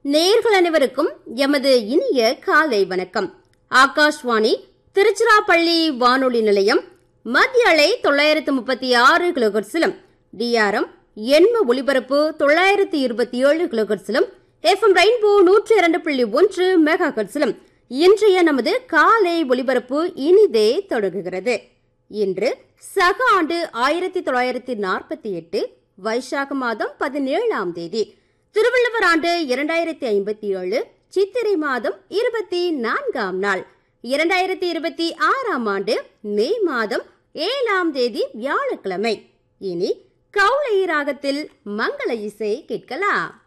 நேர்கள் அனைவருக்கும் எமது இனிய காலை வணக்கம் ஆகாஷ்வாணி திருச்சிராப்பள்ளி வானொலி நிலையம் மத்திய அலை தொள்ளாயிரத்து முப்பத்தி ஆறு கிலோகர்ஸிலும் டிஆர்எம் எண்ம ஒலிபரப்பு தொள்ளாயிரத்து இருபத்தி ஏழு கிலோகர்ஸிலும் எஃப்எம் ரெயின்போ நூற்றி இரண்டு புள்ளி ஒன்று மெகா ஹெர்ட்ஸிலும் இன்றைய நமது காலை ஒலிபரப்பு இனிதே தொடங்குகிறது இன்று சக ஆண்டு ஆயிரத்தி தொள்ளாயிரத்தி நாற்பத்தி எட்டு வைசாக மாதம் பதினேழாம் தேதி திருவள்ளுவர் ஆண்டு இரண்டாயிரத்தி ஐம்பத்தி ஏழு சித்திரை மாதம் இருபத்தி நான்காம் நாள் இரண்டாயிரத்தி இருபத்தி ஆறாம் ஆண்டு மே மாதம் ஏழாம் தேதி வியாழக்கிழமை இனி கௌளை ராகத்தில் மங்கள இசை கேட்கலாம்